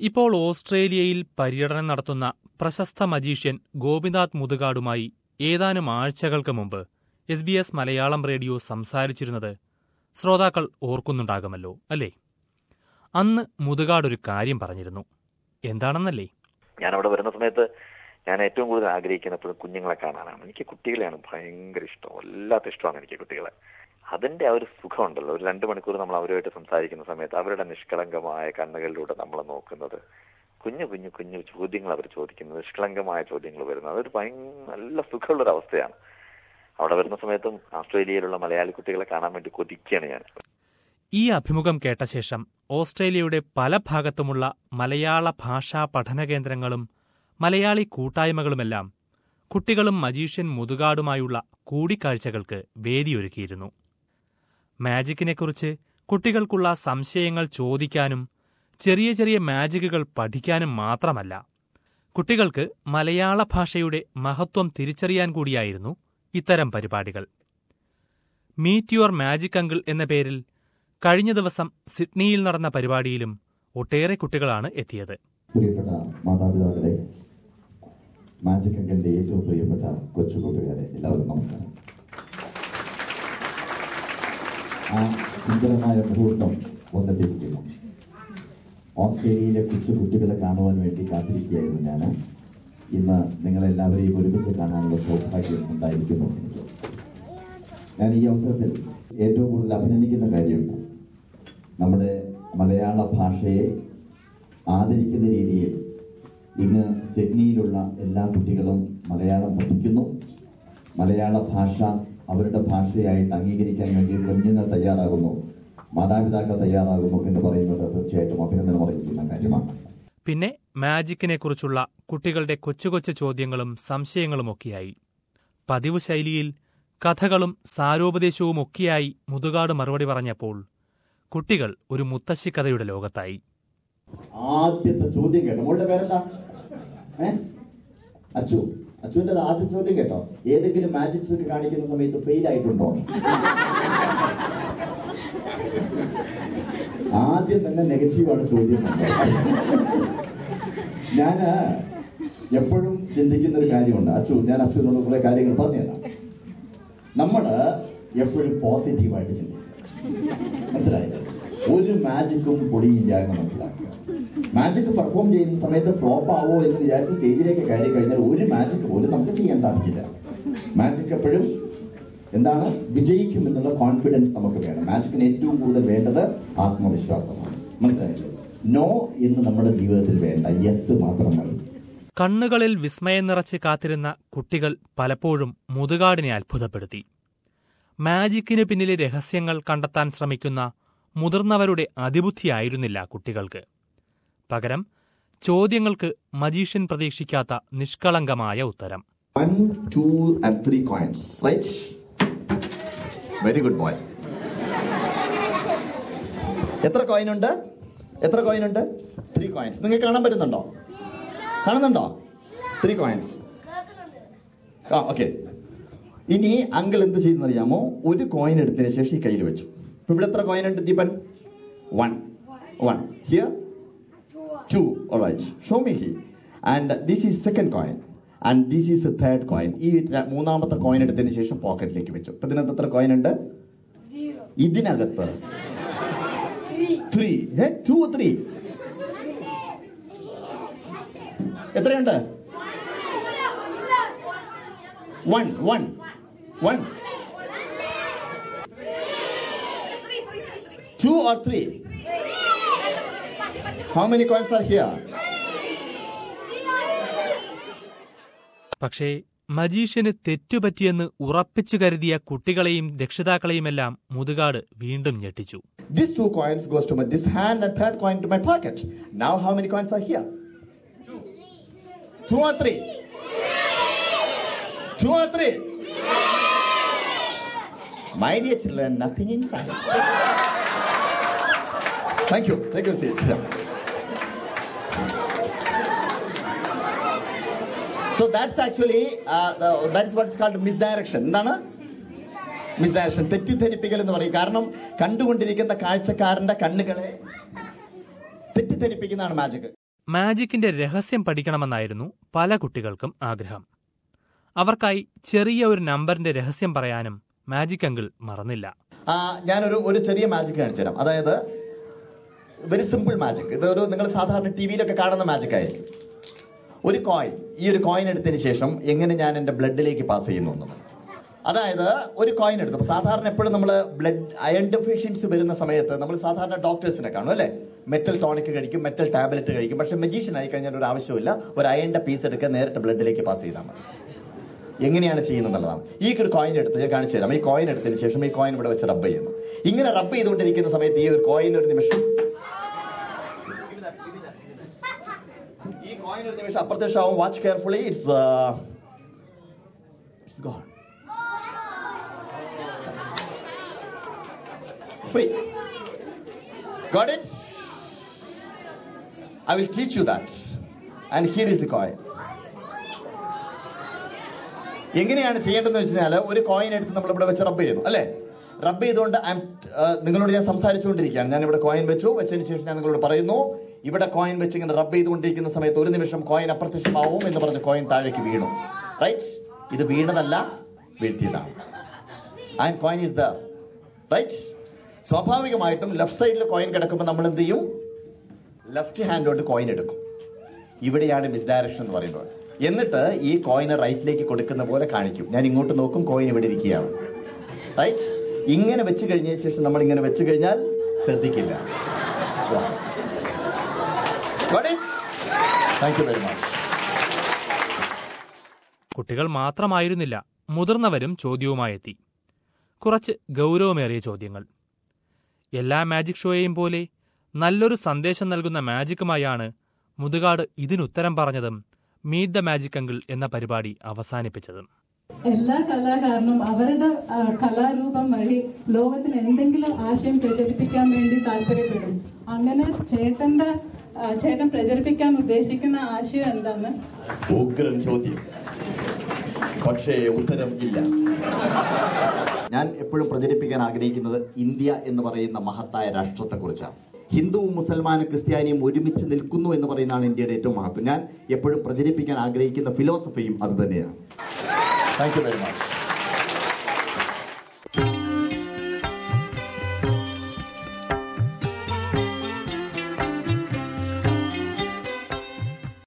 ഇപ്പോൾ ഓസ്ട്രേലിയയിൽ പര്യടനം നടത്തുന്ന പ്രശസ്ത മജീഷ്യൻ ഗോപിനാഥ് മുതുകാടുമായി ഏതാനും ആഴ്ചകൾക്ക് മുമ്പ് S B S Malayalam radio സംസാരിച്ചിരുന്നത് ശ്രോതാക്കൾ ഓർക്കുന്നുണ്ടാകുമല്ലോ അല്ലേ അന്ന് മുതുകാടൊരു കാര്യം പറഞ്ഞിരുന്നു എന്താണെന്നല്ലേ ഞാൻ അവിടെ വരുന്ന സമയത്ത് ഞാൻ ഏറ്റവും കൂടുതൽ ആഗ്രഹിക്കുന്ന എപ്പോഴും കുഞ്ഞുങ്ങളെ കാണാനാണ് എനിക്ക് കുട്ടികളെയാണ് ഭയങ്കര ഇഷ്ടം വല്ലാത്ത ഇഷ്ടമാണ് എനിക്ക് കുട്ടികളെ അതിന്റെ ആ ഒരു സുഖമുണ്ടല്ലോ ഒരു രണ്ട് മണിക്കൂർ നമ്മൾ അവരുമായിട്ട് സംസാരിക്കുന്ന സമയത്ത് അവരുടെ നിഷ്കളങ്കമായ കണ്ണുകളിലൂടെ നമ്മൾ നോക്കുന്നത് കുഞ്ഞു കുഞ്ഞു കുഞ്ഞു ചോദ്യങ്ങൾ അവർ ചോദിക്കുന്നത് നിഷ്കളങ്കമായ ചോദ്യങ്ങൾ വരുന്നത് അതൊരു ഭയങ്കര നല്ല സുഖമുള്ള ഒരു അവസ്ഥയാണ് അവിടെ വരുന്ന സമയത്തും ഓസ്ട്രേലിയയിലുള്ള മലയാളി കുട്ടികളെ കാണാൻ വേണ്ടി കൊതിക്കുകയാണ് ഞാൻ ഈ അഭിമുഖം കേട്ട ശേഷം ഓസ്ട്രേലിയയുടെ പല ഭാഗത്തുമുള്ള മലയാള ഭാഷാ പഠന കേന്ദ്രങ്ങളും മലയാളി കൂട്ടായ്മകളുമെല്ലാം കുട്ടികളും മജീഷ്യൻ മുതുകാടുമായുള്ള കൂടിക്കാഴ്ചകൾക്ക് വേദിയൊരുക്കിയിരുന്നു മാജിക്കിനെക്കുറിച്ച് കുട്ടികൾക്കുള്ള സംശയങ്ങൾ ചോദിക്കാനും ചെറിയ ചെറിയ മാജിക്കുകൾ പഠിക്കാനും മാത്രമല്ല കുട്ടികൾക്ക് മലയാള ഭാഷയുടെ മഹത്വം തിരിച്ചറിയാൻ കൂടിയായിരുന്നു ഇത്തരം പരിപാടികൾ മീറ്റ് യുവർ മാജിക് അങ്കിൾ എന്ന പേരിൽ കഴിഞ്ഞ ദിവസം സിഡ്നിയിൽ നടന്ന പരിപാടിയിലും ഒട്ടേറെ കുട്ടികളാണ് എത്തിയത് പ്രിയപ്പെട്ട മാതാപിതാക്കളെ മാജിക് അങ്കിളിന്റെ ഏറ്റവും പ്രിയപ്പെട്ട കൊച്ചു കൂട്ടുകാരെ എല്ലാവർക്കും നമസ്കാരം ആ സുന്ദരമായ മുഹൂർത്തം വന്നെത്തിയിരിക്കുന്നു ഓസ്ട്രേലിയയിലെ കൊച്ചു കുട്ടികളെ കാണുവാൻ വേണ്ടി കാത്തിരിക്കുകയായിരുന്നു ഞാൻ ഇന്ന് നിങ്ങളെല്ലാവരെയും ഒരുമിച്ച് കാണാനുള്ള സൗഭാഗ്യം ഉണ്ടായിരിക്കുന്നു എനിക്ക് ഞാൻ ഈ അവസരത്തിൽ ഏറ്റവും കൂടുതൽ അഭിനന്ദിക്കുന്ന കാര്യം നമ്മുടെ മലയാള ഭാഷയെ ആദരിക്കുന്ന രീതിയിൽ ഇന്ന് സിഡ്നിയിലുള്ള എല്ലാ കുട്ടികളും മലയാളം പഠിക്കുന്നു മലയാള ഭാഷ അവരുടെ ഭാഷയായിട്ട് അംഗീകരിക്കാൻ വേണ്ടി കുഞ്ഞുങ്ങൾ തയ്യാറാകുന്നു മാതാപിതാക്കൾ തയ്യാറാകുന്നു എന്ന് പറയുന്നത് തീർച്ചയായിട്ടും അഭിനന്ദനം അറിയിക്കുന്ന കാര്യമാണ് പിന്നെ മാജിക്കിനെക്കുറിച്ചുള്ള കുട്ടികളുടെ കൊച്ചു കൊച്ചു ചോദ്യങ്ങളും സംശയങ്ങളുമൊക്കെയായി പതിവ് ശൈലിയിൽ കഥകളും സാരോപദേശവുമൊക്കെയായി മുതുകാട് മറുപടി പറഞ്ഞപ്പോൾ കുട്ടികൾ ഒരു മുത്തശ്ശിക്കഥയുടെ ലോകത്തായി ആദ്യത്തെ ചോദ്യം കേട്ടോ മോളുടെ പേരെന്താ ഏ അച്ചു അച്ചുവിന്റെ ആദ്യ ചോദ്യം കേട്ടോ ഏതെങ്കിലും മാജിക് ട്രിക്ക് കാണിക്കുന്ന സമയത്ത് ഫെയിൽ ആയിട്ടുണ്ടോ ആദ്യം തന്നെ നെഗറ്റീവാണ് ചോദ്യം ഞാന് എപ്പോഴും ചിന്തിക്കുന്ന ഒരു കാര്യമുണ്ട് അച്ചു ഞാൻ അച്ചുവിനോട് കുറെ കാര്യങ്ങൾ പറഞ്ഞുതരാം നമ്മള് എപ്പോഴും പോസിറ്റീവായിട്ട് ചിന്തിക്കുക മനസ്സിലായില്ലേ ഒരു മാജിക്കും പൊടിയില്ല എന്ന് മനസ്സിലാക്കുക മാജിക് പെർഫോം ചെയ്യുന്ന സമയത്ത് ഫ്ലോപ്പ് ആവോ എന്ന് വിചാരിച്ച് സ്റ്റേജിലേക്ക് കയറി കഴിഞ്ഞാൽ ഒരു മാജിക് പോലും നമുക്ക് ചെയ്യാൻ സാധിക്കില്ല മാജിക് എപ്പോഴും എന്താണ് വിജയിക്കും എന്നുള്ള കോൺഫിഡൻസ് നമുക്ക് വേണം മാജിക്കിന് ഏറ്റവും കൂടുതൽ വേണ്ടത് ആത്മവിശ്വാസമാണ് മനസ്സിലായില്ലേ നോ എന്ന് നമ്മുടെ ജീവിതത്തിൽ വേണ്ട യെസ് മാത്രം മതി കണ്ണുകളിൽ വിസ്മയം നിറച്ച് കാത്തിരുന്ന കുട്ടികൾ പലപ്പോഴും മുതുകാടിനെ അത്ഭുതപ്പെടുത്തി മാജിക്കിന് പിന്നിലെ രഹസ്യങ്ങൾ കണ്ടെത്താൻ ശ്രമിക്കുന്ന മുതിർന്നവരുടെ അതിബുദ്ധിയായിരുന്നില്ല കുട്ടികൾക്ക് പകരം ചോദ്യങ്ങൾക്ക് മജീഷ്യൻ പ്രതീക്ഷിക്കാത്ത നിഷ്കളങ്കമായ ഉത്തരം One, two, and three coins, right? Very good boy. എത്ര കോയിൻ ഉണ്ട് എത്ര കോയിൻ ഉണ്ട് ത്രീ കോയിൻസ് നിങ്ങൾക്ക് കാണാൻ പറ്റുന്നുണ്ടോ കാണുന്നുണ്ടോ ത്രീ കോയിൻസ് ആ ഓക്കെ ഇനി അങ്കിൾ എന്ത് ചെയ്യുന്നറിയാമോ ഒരു കോയിൻ എടുത്തതിന് ശേഷം ഈ കയ്യിൽ വെച്ചു ഇപ്പൊ ഇവിടെ എത്ര കോയിൻ ഉണ്ട് Deepan one one here two all right show me here and this is second coin and this is a third coin ഈ ര- മൂന്നാമത്തെ കോയിൻ എടുത്തതിന് ശേഷം പോക്കറ്റിലേക്ക് വെച്ചു അപ്പൊ ഇതിനകത്ത് എത്ര കോയിൻ ഉണ്ട് ഇതിനകത്ത് ത്രീ ടു ത്രീ എത്രയുണ്ട് one one one two or three How many coins are here? പക്ഷേ മജീഷ്യന് തെറ്റുപറ്റിയെന്ന് ഉറപ്പിച്ചു കരുതിയ കുട്ടികളെയും രക്ഷിതാക്കളെയുമെല്ലാം മുതുകാട് വീണ്ടും ഞെട്ടിച്ചു These two coins goes to my this hand and third coin to my pocket. Now how many coins are here? Two. Two or three? Two or three? My dear children, nothing inside. Thank you. Take your seats. Yeah. So that's actually uh, the, that is what is called misdirection. എന്താണ് മിസ്ഡയറക്ഷൻ തെറ്റിദ്ധരിപ്പിക്കൽ എന്ന് പറയും കാരണം കണ്ടുകൊണ്ടിരിക്കുന്ന കാഴ്ചക്കാരന്റെ കണ്ണുകളെ തെറ്റിദ്ധരിപ്പിക്കുന്നതാണ് magic മാജിക്കിന്റെ രഹസ്യം പഠിക്കണമെന്നായിരുന്നു പല കുട്ടികൾക്കും ആഗ്രഹം അവർക്കായി ചെറിയ ഒരു നമ്പറിന്റെ രഹസ്യം പറയാനും മാജിക് അങ്കിൾ മറന്നില്ല ആ, ഞാനൊരു ഒരു ചെറിയ മാജിക് കാണിച്ചു തരാം അതായത് വെരി സിമ്പിൾ മാജിക് ഇതൊരു നിങ്ങൾ സാധാരണ ടി വിയിലൊക്കെ കാണുന്ന മാജിക് ആയിരിക്കും ഒരു കോയിൻ ഈ ഒരു കോയിൻ എടുത്തതിന് ശേഷം എങ്ങനെ ഞാൻ എൻ്റെ ബ്ലഡിലേക്ക് പാസ് ചെയ്യുന്നു എന്നുള്ളത് അതായത് ഒരു കോയിൻ എടുത്തു അപ്പൊ സാധാരണ എപ്പോഴും നമ്മൾ ബ്ലഡ് അയൺ ഡെഫിഷ്യൻസി വരുന്ന സമയത്ത് നമ്മൾ സാധാരണ ഡോക്ടേഴ്സിനെ കാണും അല്ലേ മെറ്റൽ ടോണിക് കഴിക്കും മെറ്റൽ ടാബ്ലറ്റ് കഴിക്കും പക്ഷെ മെജീഷ്യൻ ആയി കഴിഞ്ഞാൽ ഒരു ആവശ്യമില്ല ഒരു അയണിന്റെ പീസ് എടുക്കുക നേരിട്ട് ബ്ലഡിലേക്ക് പാസ് ചെയ്താൽ മതി എങ്ങനെയാണ് ചെയ്യുന്നത് എന്നുള്ളതാണ് ഈ ഒരു കോയിൻ എടുത്ത് ഞാൻ കാണിച്ചു തരാം ഈ കോയിൻ എടുത്തതിന് ശേഷം ഈ കോയിൻ ഇവിടെ വെച്ച് റബ്ബ് ചെയ്യുന്നു ഇങ്ങനെ റബ്ബ് ചെയ്തുകൊണ്ടിരിക്കുന്ന സമയത്ത് ഈ ഒരു കോയിൻ ഒരു നിമിഷം ഈ കോയിൻ ഒരു നിമിഷം അപ്രത്യക്ഷമാവും watch carefully it's it's gone free Got it? I will teach you that. And here is the coin. എങ്ങനെയാണ് ചെയ്യേണ്ടതെന്ന് വെച്ച് കഴിഞ്ഞാൽ ഒരു കോയിൻ എടുത്ത് നമ്മൾ ഇവിടെ വെച്ച് റബ്ബ് ചെയ്യുന്നു അല്ലേ റബ്ബ് ചെയ്തുകൊണ്ട് I'm, ആ, നിങ്ങളോട് ഞാൻ സംസാരിച്ചുകൊണ്ടിരിക്കുകയാണ് ഞാൻ ഇവിടെ കോയിൻ വെച്ചു വെച്ചതിന് ശേഷം ഞാൻ നിങ്ങളോട് പറയുന്നു ഇവിടെ കോയിൻ വെച്ച് ഇങ്ങനെ റബ്ബ് ചെയ്തുകൊണ്ടിരിക്കുന്ന സമയത്ത് ഒരു നിമിഷം കോയിൻ അപ്രത്യക്ഷമാവും എന്ന് പറഞ്ഞ് കോയിൻ താഴേക്ക് വീണു റൈറ്റ് ഇത് വീണതല്ല വീഴ്ത്തിയതാണ് and coin is the right സ്വാഭാവികമായിട്ടും ലെഫ്റ്റ് സൈഡിൽ കോയിൻ കിടക്കുമ്പോൾ നമ്മൾ എന്ത് ചെയ്യും ലെഫ്റ്റ് ഹാൻഡ് കൊണ്ട് കോയിൻ എടുക്കും ഇവിടെയാണ് മിസ്ഡയറക്ഷൻ എന്ന് പറയുന്നത് എന്നിട്ട് ഈ കോയിന് റൈറ്റിലേക്ക് കൊടുക്കുന്ന പോലെ കാണിക്കും ഞാൻ ഇങ്ങോട്ട് നോക്കും കോയിൻ ഇവിടെ ഇരിക്കുകയാണ് റൈറ്റ് ഇങ്ങനെ വെച്ച് കഴിഞ്ഞതിന് ശേഷം നമ്മൾ ഇങ്ങനെ വെച്ച് കഴിഞ്ഞാൽ ശ്രദ്ധിക്കില്ല താങ്ക് യു വെരി മച്ച് കുട്ടികൾ മാത്രമായിരുന്നില്ല മുതിർന്നവരും ചോദ്യവുമായെത്തി കുറച്ച് ഗൗരവമേറിയ ചോദ്യങ്ങൾ എല്ലാ മാജിക് ഷോയെയും പോലെ നല്ലൊരു സന്ദേശം നൽകുന്ന മാജിക്കുമായാണ് മുതുകാട് ഇതിനുത്തരം പറഞ്ഞതും മീറ്റ് ദ മാജിക് അങ്കിൾ എന്ന പരിപാടി അവസാനിപ്പിച്ചതും എല്ലാ കലാകാരനും അവരുടെ ആ, കലാരൂപം വഴി ലോകത്തിന് എന്തെങ്കിലും ആശയം പ്രചരിപ്പിക്കാൻ വേണ്ടി താല്പര്യപ്പെടും അങ്ങനെ ചേട്ടന്റെ ആ, ചേട്ടൻ പ്രചരിപ്പിക്കാൻ ഉദ്ദേശിക്കുന്ന ആശയം എന്താണ് ഉഗ്രൻ ചോദ്യം പക്ഷേ ഉത്തരം ഇല്ല ഞാൻ എപ്പോഴും പ്രചരിപ്പിക്കാൻ ആഗ്രഹിക്കുന്നത് ഇന്ത്യ എന്ന് പറയുന്ന മഹത്തായ രാഷ്ട്രത്തെക്കുറിച്ചാണ് ഹിന്ദുവും മുസൽമാനും ക്രിസ്ത്യാനിയും ഒരുമിച്ച് നിൽക്കുന്നു എന്ന് പറയുന്നതാണ് ഇന്ത്യയുടെ ഏറ്റവും മഹത്വം ഞാൻ എപ്പോഴും പ്രചരിപ്പിക്കാൻ ആഗ്രഹിക്കുന്ന ഫിലോസഫിയും അത് തന്നെയാണ് താങ്ക് യു വെരി മച്ച്